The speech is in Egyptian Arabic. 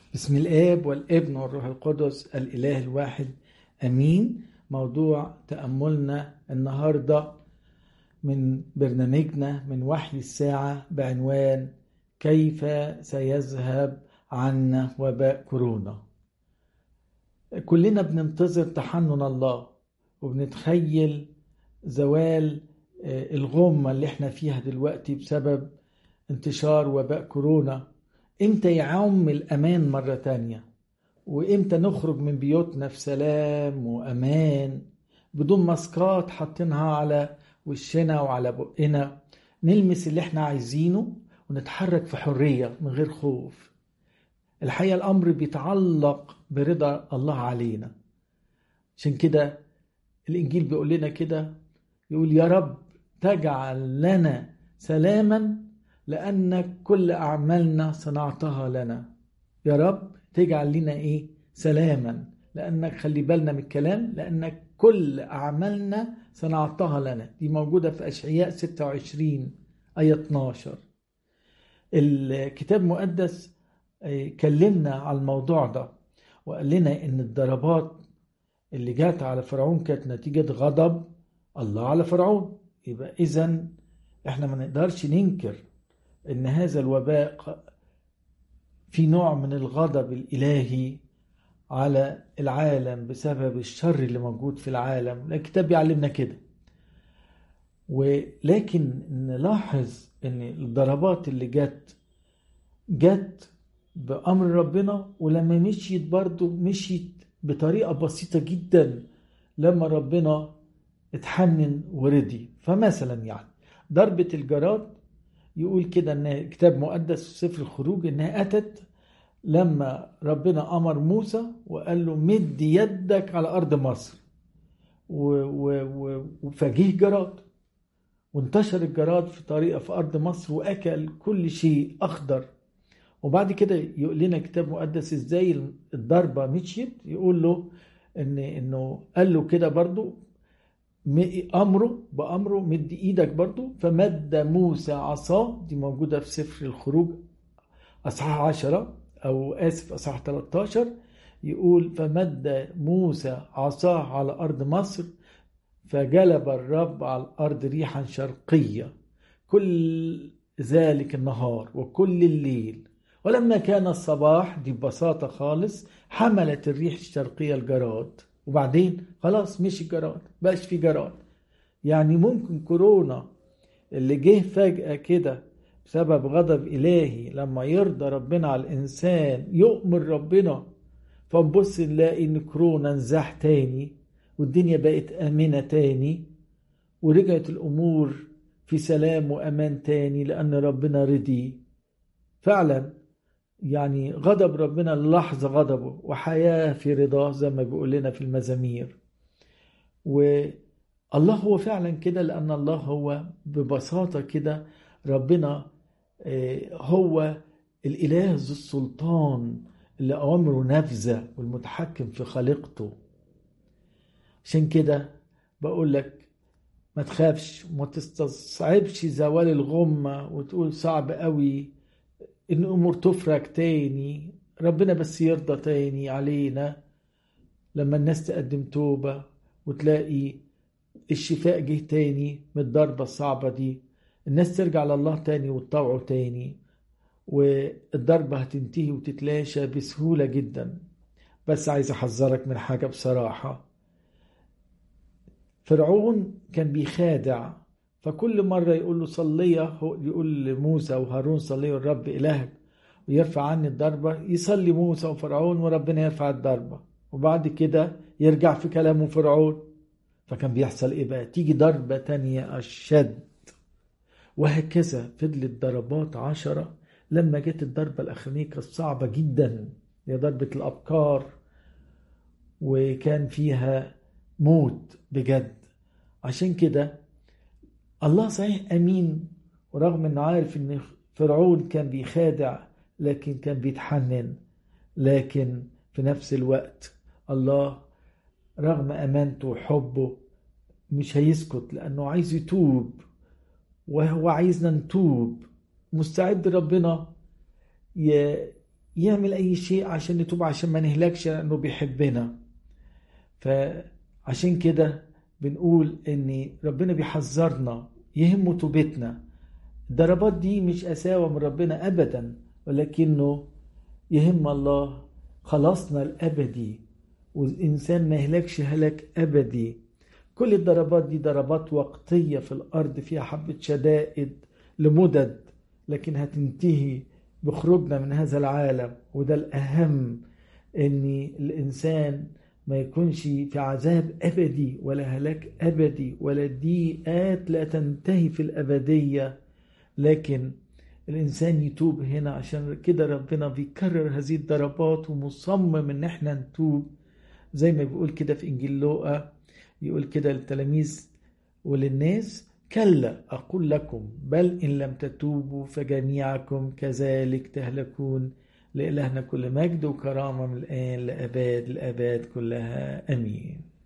بسم الآب والابن والروح القدس الإله الواحد أمين موضوع تأملنا النهاردة من برنامجنا من وحي الساعة بعنوان كيف سيذهب عنا وباء كورونا كلنا بننتظر تحنن الله وبنتخيل زوال الغمة اللي احنا فيها دلوقتي بسبب انتشار وباء كورونا امتى يعم الامان مرة تانية وامتى نخرج من بيوتنا في سلام وامان بدون ماسكات حاطينها على وشنا وعلى بقنا نلمس اللي احنا عايزينه ونتحرك في حرية من غير خوف الحقيقة الأمر بيتعلق برضا الله علينا عشان كده الإنجيل بيقول لنا كده يقول يا رب تجعل لنا سلاما لأنك كل أعمالنا صنعتها لنا يا رب تجعل لنا إيه سلاما لأنك خلي بالنا من الكلام لأنك كل أعمالنا صنعتها لنا دي موجودة في أشعياء 26 آية 12 الكتاب المقدس كلمنا على الموضوع ده وقال لنا إن الضربات اللي جات على فرعون كانت نتيجة غضب الله على فرعون يبقى إذا إحنا ما نقدرش ننكر ان هذا الوباء في نوع من الغضب الالهي على العالم بسبب الشر اللي موجود في العالم الكتاب بيعلمنا كده ولكن نلاحظ ان الضربات اللي جت جت بامر ربنا ولما مشيت برضه مشيت بطريقه بسيطه جدا لما ربنا اتحنن ورضي فمثلا يعني ضربه الجراد يقول كده ان كتاب مقدس في سفر الخروج انها اتت لما ربنا امر موسى وقال له مد يدك على ارض مصر وفجيه جراد وانتشر الجراد في طريقه في ارض مصر واكل كل شيء اخضر وبعد كده يقول لنا كتاب مقدس ازاي الضربه مشيت يقول له ان انه قال له كده برضو امره بامره مد ايدك برضو فمد موسى عصاه دي موجوده في سفر الخروج اصحاح 10 او اسف اصحاح 13 يقول فمد موسى عصاه على ارض مصر فجلب الرب على الارض ريحا شرقيه كل ذلك النهار وكل الليل ولما كان الصباح دي ببساطه خالص حملت الريح الشرقيه الجراد وبعدين خلاص مشي الجراد بقاش في جراد يعني ممكن كورونا اللي جه فجأة كده بسبب غضب إلهي لما يرضى ربنا على الإنسان يؤمر ربنا فنبص نلاقي إن كورونا انزاح تاني والدنيا بقت آمنة تاني ورجعت الأمور في سلام وأمان تاني لأن ربنا رضي فعلا يعني غضب ربنا لحظة غضبه وحياة في رضاه زي ما بيقول لنا في المزامير والله هو فعلا كده لأن الله هو ببساطة كده ربنا هو الإله ذو السلطان اللي أوامره نافذة والمتحكم في خليقته عشان كده بقول لك ما تخافش وما تستصعبش زوال الغمة وتقول صعب قوي ان الامور تفرج تاني ربنا بس يرضى تاني علينا لما الناس تقدم توبة وتلاقي الشفاء جه تاني من الضربة الصعبة دي الناس ترجع لله تاني وتطوعه تاني والضربة هتنتهي وتتلاشى بسهولة جدا بس عايز أحذرك من حاجة بصراحة فرعون كان بيخادع فكل مرة يقول له صلية يقول لموسى وهارون صليوا الرب إلهك ويرفع عني الضربة يصلي موسى وفرعون وربنا يرفع الضربة وبعد كده يرجع في كلامه فرعون فكان بيحصل إيه بقى تيجي ضربة تانية أشد وهكذا فضلت ضربات عشرة لما جت الضربة الأخرانية كانت صعبة جدا هي ضربة الأبكار وكان فيها موت بجد عشان كده الله صحيح امين ورغم انه عارف ان فرعون كان بيخادع لكن كان بيتحنن لكن في نفس الوقت الله رغم امانته وحبه مش هيسكت لانه عايز يتوب وهو عايزنا نتوب مستعد ربنا يعمل أي شيء عشان نتوب عشان ما نهلكش لأنه بيحبنا فعشان كده بنقول إن ربنا بيحذرنا يهمه توبتنا الضربات دي مش قساوة من ربنا أبدا ولكنه يهم الله خلاصنا الأبدي والإنسان ما يهلكش هلك أبدي كل الضربات دي ضربات وقتية في الأرض فيها حبة شدائد لمدد لكن هتنتهي بخروجنا من هذا العالم وده الأهم إن الإنسان ما يكونش في عذاب أبدي ولا هلاك أبدي ولا ضيقات لا تنتهي في الأبدية لكن الإنسان يتوب هنا عشان كده ربنا بيكرر هذه الضربات ومصمم إن احنا نتوب زي ما بيقول كده في إنجيل لوقا يقول كده للتلاميذ وللناس كلا أقول لكم بل إن لم تتوبوا فجميعكم كذلك تهلكون لإلهنا كل مجد وكرامة من الآن لأباد الآباد كلها أمين